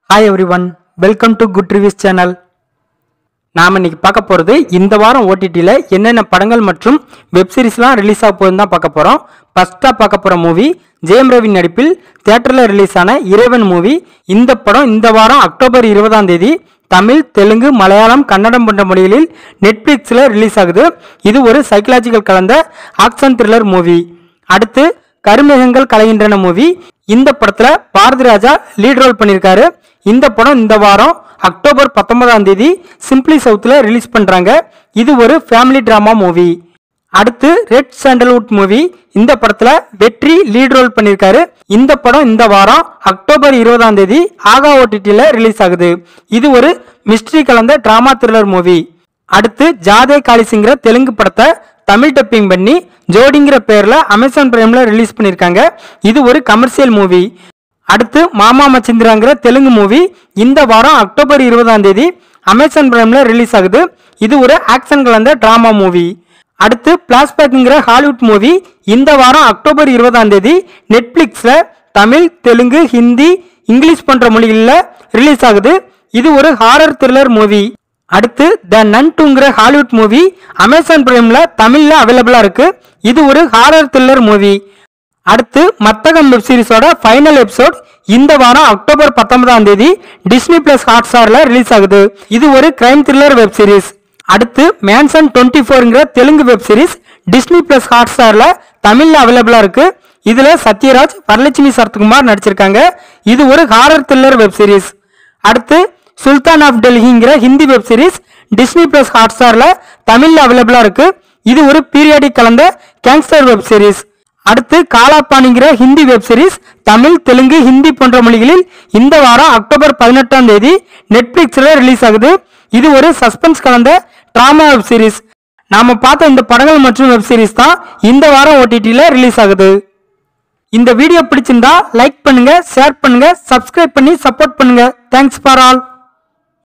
hi every one welcome to Good Reviews channel நாம் இன்னைக்கு பார்க்க போகிறது இந்த வாரம் ஓடிடியில் என்னென்ன படங்கள் மற்றும் வெப் சீரிஸ்லாம் ரிலீஸ் ஆக போகுதுன்னு தான் பார்க்க போகிறோம் ஃபஸ்ட்டாக பார்க்க போகிற மூவி ஜெயம் ரவி நடிப்பில் தியேட்டரில் ரிலீஸ் ஆன இறைவன் மூவி இந்த படம் இந்த வாரம் அக்டோபர் இருபதாம் தேதி தமிழ் தெலுங்கு மலையாளம் கன்னடம் போன்ற மொழிகளில் நெட்ஃப்ளிக்ஸில் ரிலீஸ் ஆகுது இது ஒரு சைக்கலாஜிக்கல் கலந்த ஆக்ஷன் த்ரில்லர் மூவி அடுத்து கருமேகங்கள் கலைகின்றன மூவி இந்த படத்துல பாரதி ராஜா லீட் ரோல் பண்ணியிருக்காரு இந்த படம் இந்த வாரம் அக்டோபர் பத்தொன்பதாம் தேதி சிம்பிளி சவுத்தில் ரிலீஸ் பண்றாங்க இது ஒரு ஃபேமிலி டிராமா மூவி அடுத்து ரெட் சாண்டல்வுட் மூவி இந்த படத்துல வெற்றி லீட் ரோல் பண்ணியிருக்காரு இந்த படம் இந்த வாரம் அக்டோபர் இருபதாம் தேதி ஆகா ஓடிடியில் ரிலீஸ் ஆகுது இது ஒரு மிஸ்ட்ரி கலந்த டிராமா த்ரில்லர் மூவி அடுத்து ஜாதே காளிசிங்கிற தெலுங்கு படத்தை தமிழ் டப்பிங் பண்ணி ஜோடிங்கிற பேர்ல அமேசான் பிரைம்ல ரிலீஸ் பண்ணியிருக்காங்க இது ஒரு கமர்ஷியல் மூவி அடுத்து மாமா மச்சிந்திராங்கிற தெலுங்கு மூவி இந்த வாரம் அக்டோபர் இருபதாம் தேதி அமேசான் பிரைம்ல ரிலீஸ் ஆகுது இது ஒரு ஆக்ஷன் கலந்த டிராமா மூவி அடுத்து பிளாஸ்பேக்குங்கிற ஹாலிவுட் மூவி இந்த வாரம் அக்டோபர் இருபதாம் தேதி நெட்ஃபிளிக்ஸ்ல தமிழ் தெலுங்கு ஹிந்தி இங்கிலீஷ் போன்ற மொழிகளில் ரிலீஸ் ஆகுது இது ஒரு ஹாரர் த்ரில்லர் மூவி அடுத்து த நன் டூங்கிற ஹாலிவுட் மூவி அமேசான் பிரைம்ல தமிழ்ல அவைலபிளா இருக்கு இது ஒரு ஹாரர் த்ரில்லர் மூவி அடுத்து மத்தகம் வெப் சீரிஸோட ஃபைனல் எபிசோட் இந்த வாரம் அக்டோபர் பத்தொன்பதாம் தேதி டிஸ்னி பிளஸ் ஹாட் ஸ்டார்ல ரிலீஸ் ஆகுது இது ஒரு கிரைம் த்ரில்லர் வெப் சீரிஸ் அடுத்து மேன்சன் டுவெண்ட்டி ஃபோர்ங்கிற Telugu web series Disney Plus Hot ஸ்டார்ல தமிழ்ல அவைலபிளா இருக்கு இதுல சத்யராஜ் வரலட்சுமி சரத்குமார் நடிச்சிருக்காங்க இது ஒரு ஹாரர் த்ரில்லர் வெப் சீரிஸ் அடுத்து சுல்தான் ஆஃப் டெல்லிங்கிற Hindi web series Disney Plus Hot ஸ்டார்ல தமிழ்ல அவைலபிளா இருக்கு இது ஒரு பீரியாடிக் கலந்த கேங்ஸ்டர் வெப் சீரிஸ் அடுத்து காலாப்பானிங்கிற ஹிந்தி வெப் சீரிஸ் தமிழ் தெலுங்கு ஹிந்தி போன்ற மொழிகளில் இந்த வாரம் அக்டோபர் பதினெட்டாம் தேதி நெட்ஃபிளிக்ஸ்ல ரிலீஸ் ஆகுது இது ஒரு சஸ்பென்ஸ் கலந்த டிராமா வெப் சீரிஸ் நாம பார்த்த இந்த படங்கள் மற்றும் வெப் சீரிஸ் தான் இந்த வாரம் ஓடிடியில் ரிலீஸ் ஆகுது இந்த வீடியோ பிடிச்சிருந்தா லைக் பண்ணுங்க ஷேர் பண்ணுங்க சப்ஸ்கிரைப் பண்ணி சப்போர்ட் பண்ணுங்க தேங்க்ஸ் ஃபார் ஆல்